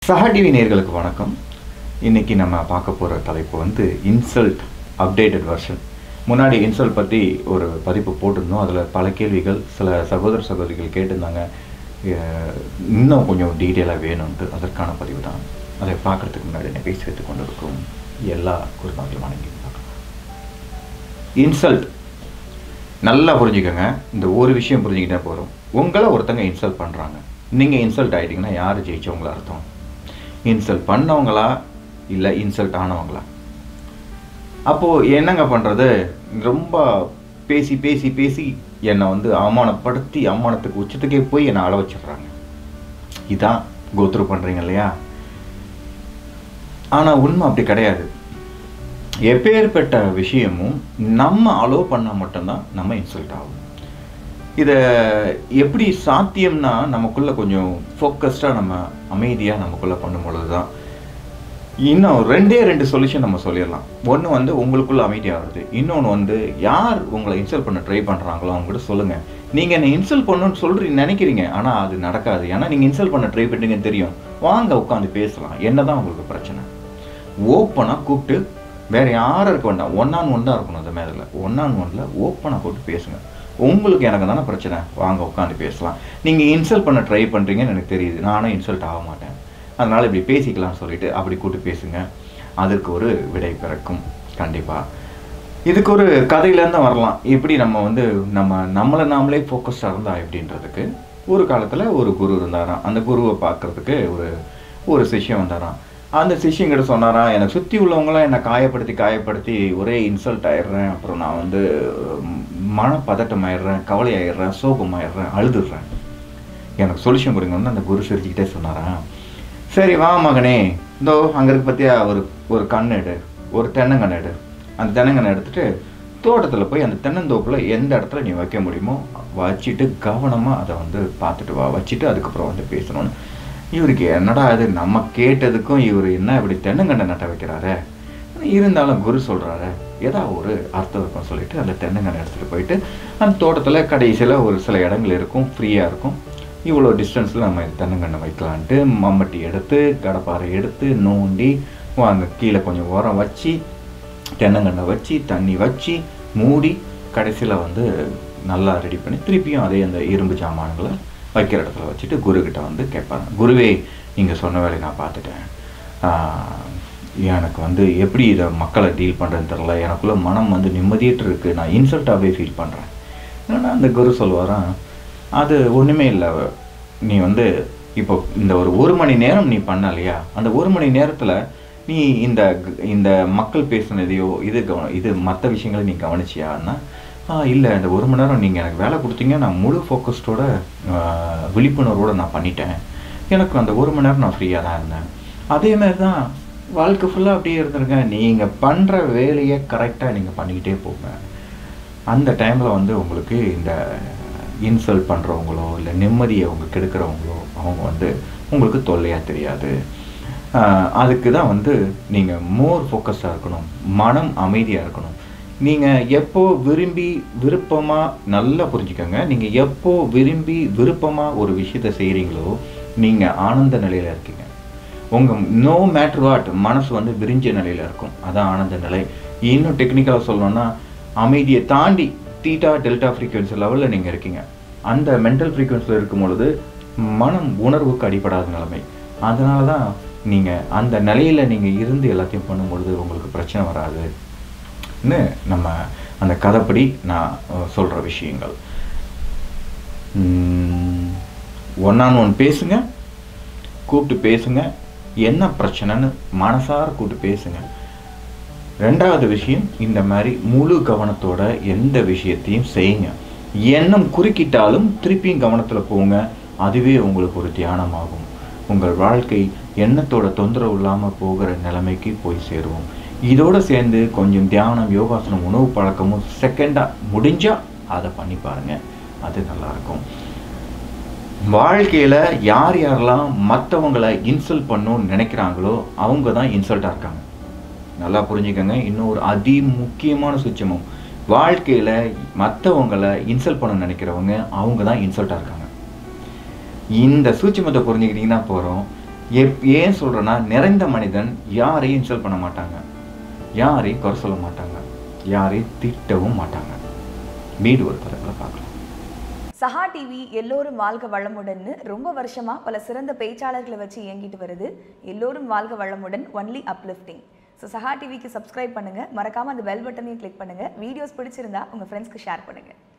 சஹா டிவி நேயர்களுக்கு வணக்கம் இன்னைக்கு நம்ம பார்க்க போகிற தலைப்பு வந்து இன்சல்ட் அப்டேட்டட் வெர்ஷன் முன்னாடி இன்சல்ட் பற்றி ஒரு பதிப்பு போட்டிருந்தோம் அதில் பல கேள்விகள் சில சகோதர சகோதரிகள் கேட்டிருந்தாங்க அஹ் இன்னும் கொஞ்சம் டீட்டெயிலாக வேணும்ட்டு அதற்கான பதிவு தான் அதை பார்க்குறதுக்கு முன்னாடி என்னை பேசி வைத்துக் கொண்டிருக்கும் எல்லா குருமாக்களும் வணங்கி பார்க்கலாம் இன்சல்ட் நல்லா புரிஞ்சுக்கோங்க இந்த ஒரு விஷயம் புரிஞ்சுக்கிட்டே போகிறோம் உங்களை ஒருத்தங்க இன்சல்ட் பண்ணுறாங்க நீங்கள் இன்சல்ட் ஆகிட்டீங்கன்னா யார் ஜெயிச்சவங்களா அர்த்தம் இன்சல்ட் பண்ணவங்களா இல்லை இன்சல்ட் ஆனவங்களா அப்போது என்னங்க பண்ணுறது ரொம்ப பேசி பேசி பேசி என்னை வந்து அவமானப்படுத்தி அவமானத்துக்கு உச்சத்துக்கே போய் என்னை அழ வச்சிடுறாங்க இதான் கோத்ரூ பண்ணுறீங்க இல்லையா ஆனால் உண்மை அப்படி கிடையாது எப்பேற்பட்ட விஷயமும் நம்ம அலோவ் பண்ணால் மட்டும்தான் நம்ம இன்சல்ட் ஆகும் இதை எப்படி சாத்தியம்னா நமக்குள்ள கொஞ்சம் ஃபோக்கஸ்டாக நம்ம அமைதியாக நமக்குள்ள பண்ணும் பொழுது தான் இன்னும் ரெண்டே ரெண்டு சொல்யூஷன் நம்ம சொல்லிடலாம் ஒன்று வந்து உங்களுக்குள்ள அமைதியாகிறது இன்னொன்று வந்து யார் உங்களை இன்சல்ட் பண்ண ட்ரை பண்ணுறாங்களோ அவங்ககிட்ட சொல்லுங்கள் நீங்கள் என்னை இன்சல்ட் பண்ணணும்னு சொல்கிறீங்க நினைக்கிறீங்க ஆனால் அது நடக்காது ஏன்னா நீங்கள் இன்சல்ட் பண்ண ட்ரை பண்ணுறீங்கன்னு தெரியும் வாங்க உட்காந்து பேசலாம் என்ன தான் உங்களுக்கு பிரச்சனை ஓப்பனாக கூப்பிட்டு வேற யாரும் இருக்க வேண்டாம் ஒன் ஆன் ஒன் தான் இருக்கணும் அந்த மேதில் ஒன் ஆன் ஒன்ல ஓப்பனாக கூப்பிட்டு பேசுங்க உங்களுக்கு எனக்கு தானே பிரச்சனை வாங்க உட்காந்து பேசலாம் நீங்கள் இன்சல்ட் பண்ண ட்ரை பண்ணுறீங்கன்னு எனக்கு தெரியுது நானும் இன்சல்ட் ஆக மாட்டேன் அதனால் இப்படி பேசிக்கலாம்னு சொல்லிட்டு அப்படி கூப்பிட்டு பேசுங்க அதற்கு ஒரு விடை பிறக்கும் கண்டிப்பாக இதுக்கு ஒரு கதையிலேருந்து வரலாம் எப்படி நம்ம வந்து நம்ம நம்மளை நாமளே ஃபோக்கஸ்டாக இருந்தா எப்படின்றதுக்கு ஒரு காலத்தில் ஒரு குரு இருந்தாராம் அந்த குருவை பார்க்கறதுக்கு ஒரு ஒரு சிஷ்யம் வந்தாராம் அந்த சிஷ்யங்கிட்ட சொன்னாராம் எனக்கு சுற்றி உள்ளவங்களாம் என்னை காயப்படுத்தி காயப்படுத்தி ஒரே இன்சல்ட் ஆயிடுறேன் அப்புறம் நான் வந்து ம், மனப்பதட்டம் ஆயிடுறேன் கவலை ஆயிடுறேன் சோகம் ஆயிடுறேன் அழுதுடுறேன் எனக்கு சொல்யூஷன் கொடுங்கன்னு அந்த குரு சிரிச்சுக்கிட்டே சொன்னாராம் சரி வா மகனே இதோ அங்கே இருக்க பற்றியா ஒரு ஒரு கண்ணு எடு ஒரு தென்னங்கன்று எடு அந்த தென்னங்கன்று எடுத்துட்டு தோட்டத்தில் போய் அந்த தென்னந்தோப்பில் எந்த இடத்துல நீ வைக்க முடியுமோ வச்சுட்டு கவனமாக அதை வந்து பார்த்துட்டு வா வச்சுட்டு அதுக்கப்புறம் வந்து பேசணும்னு இவருக்கு என்னடா இது நம்ம கேட்டதுக்கும் இவர் என்ன இப்படி தென்னங்கண்ணை நட்ட வைக்கிறாரு இருந்தாலும் குரு சொல்கிறாரு ஏதா ஒரு அர்த்தம் இருக்கும் சொல்லிட்டு அந்த தென்னங்கண்ணை எடுத்துகிட்டு போயிட்டு அந்த தோட்டத்தில் கடைசியில் ஒரு சில இடங்கள் இருக்கும் ஃப்ரீயாக இருக்கும் இவ்வளோ டிஸ்டன்ஸில் நம்ம தென்னங்கண்ணை வைக்கலான்ட்டு மம்மட்டி எடுத்து கடப்பாறை எடுத்து நோண்டி அந்த கீழே கொஞ்சம் உரம் வச்சு தென்னங்கண்ணை வச்சு தண்ணி வச்சு மூடி கடைசியில் வந்து நல்லா ரெடி பண்ணி திருப்பியும் அதே அந்த இரும்பு சாமான்களை வைக்கிற இடத்துல வச்சுட்டு குருக்கிட்ட வந்து கேட்பாங்க குருவே நீங்கள் சொன்ன வேலையை நான் பார்த்துட்டேன் ஆஹ், எனக்கு வந்து எப்படி இதை மக்களை டீல் பண்ணுறதுன்னு தெரில எனக்குள்ள மனம் வந்து நிம்மதியற்று இருக்குது நான் இன்சல்ட்டாகவே ஃபீல் பண்ணுறேன் என்னன்னா அந்த குரு சொல்லுவாராம் அது ஒன்றுமே இல்லை நீ வந்து இப்போ இந்த ஒரு ஒரு மணி நேரம் நீ பண்ண இல்லையா அந்த ஒரு மணி நேரத்தில் நீ இந்த க- இந்த மக்கள் பேசுனதையோ இது கவனம் இது மற்ற விஷயங்களை நீ கவனிச்சியான்னா இல்லை இந்த ஒரு மணி நேரம் நீங்கள் எனக்கு வேலை கொடுத்தீங்க நான் முழு ஃபோக்கஸ்டோட விழிப்புணர்வோட நான் பண்ணிட்டேன் எனக்கு அந்த ஒரு மணி நேரம் நான் ஃப்ரீயாக தான் இருந்தேன் அதே மாதிரி தான் வாழ்க்கை ஃபுல்லாக அப்படியே இருந்திருங்க நீங்கள் பண்ணுற வேலையை கரெக்டாக நீங்கள் பண்ணிக்கிட்டே போங்க அந்த டைமில் வந்து உங்களுக்கு இந்த இன்சல்ட் பண்ணுறவங்களோ இல்லை நிம்மதியை அவங்க கெடுக்கிறவங்களோ அவங்க வந்து உங்களுக்கு தொல்லையாக தெரியாது ஆஹ் அதுக்கு தான் வந்து நீங்கள் மோர் ஃபோக்கஸாக இருக்கணும் மனம் அமைதியாக இருக்கணும் நீங்கள் எப்போ விரும்பி விருப்பமாக நல்லா புரிஞ்சுக்கோங்க நீங்கள் எப்போ விரும்பி விருப்பமாக ஒரு விஷயத்தை செய்கிறீங்களோ நீங்கள் ஆனந்த நிலையில் இருக்கீங்க உங்கள் நோ மேட்ரு வாட் மனசு வந்து விரிஞ்ச நிலையில் இருக்கும் அதான் ஆனந்த நிலை இன்னும் டெக்னிக்கலாக சொல்லணும்னா அமைதியை தாண்டி தீட்டா டெல்டா ஃப்ரீக்வன்சி லெவலில் நீங்கள் இருக்கீங்க அந்த மென்டல் ஃப்ரீக்வன்சியில் இருக்கும் பொழுது மனம் உணர்வுக்கு அடிபடாத நிலைமை அதனால தான் நீங்கள் அந்த நிலையில் நீங்கள் இருந்து எல்லாத்தையும் பண்ணும் பொழுது உங்களுக்கு பிரச்சனை வராதுன்னு நம்ம அந்த கதைப்படி நான் சொல்கிற விஷயங்கள் ஒன் ஆன் ஒன் பேசுங்க கூப்பிட்டு பேசுங்க என்ன பிரச்சனைன்னு மனசார கூப்பிட்டு பேசுங்க ரெண்டாவது விஷயம் இந்த மாதிரி முழு கவனத்தோட எந்த விஷயத்தையும் செய்யுங்க எண்ணம் குறுக்கிட்டாலும் திருப்பியும் கவனத்தில் போங்க அதுவே உங்களுக்கு ஒரு தியானமாகும் உங்கள் வாழ்க்கை எண்ணத்தோட தொந்தரவு இல்லாமல் போகிற நிலைமைக்கு போய் சேருவோம் இதோட சேர்ந்து கொஞ்சம் தியானம் யோகாசனம் உணவு பழக்கமும் செகண்டாக முடிஞ்சா அதை பண்ணி பாருங்க அது நல்லா இருக்கும் வாழ்க்கையில் யார் யாரெல்லாம் மற்றவங்களை இன்சல்ட் பண்ணணும்னு நினைக்கிறாங்களோ அவங்க தான் இன்சல்ட்டாக இருக்காங்க நல்லா புரிஞ்சுக்கோங்க இன்னொரு அதி முக்கியமான சூட்சமம் வாழ்க்கையில் மற்றவங்களை இன்சல்ட் பண்ண நினைக்கிறவங்க அவங்க தான் இன்சல்ட்டாக இருக்காங்க இந்த சூட்சமத்தை புரிஞ்சுக்கிட்டிங்கன்னா போகிறோம் எப் ஏன் சொல்கிறேன்னா நிறைந்த மனிதன் யாரையும் இன்சல்ட் பண்ண மாட்டாங்க யாரையும் குறை சொல்ல மாட்டாங்க யாரையும் திட்டவும் மாட்டாங்க மீது ஒரு படத்தில் பார்க்கலாம் சஹா டிவி எல்லோரும் வாழ்க வளமுடன்னு ரொம்ப வருஷமா பல சிறந்த பேச்சாளர்களை வச்சு இயங்கிட்டு வருது எல்லோரும் வாழ்க வளமுடன் ஒன்லி அப்லிஃப்டிங் ஸோ சஹா டிவிக்கு சப்ஸ்கிரைப் பண்ணுங்க மறக்காம அந்த பெல் பட்டனையும் கிளிக் பண்ணுங்க வீடியோஸ் பிடிச்சிருந்தா உங்க ஃப்ரெண்ட்ஸ்க்கு ஷேர் பண்ணுங்க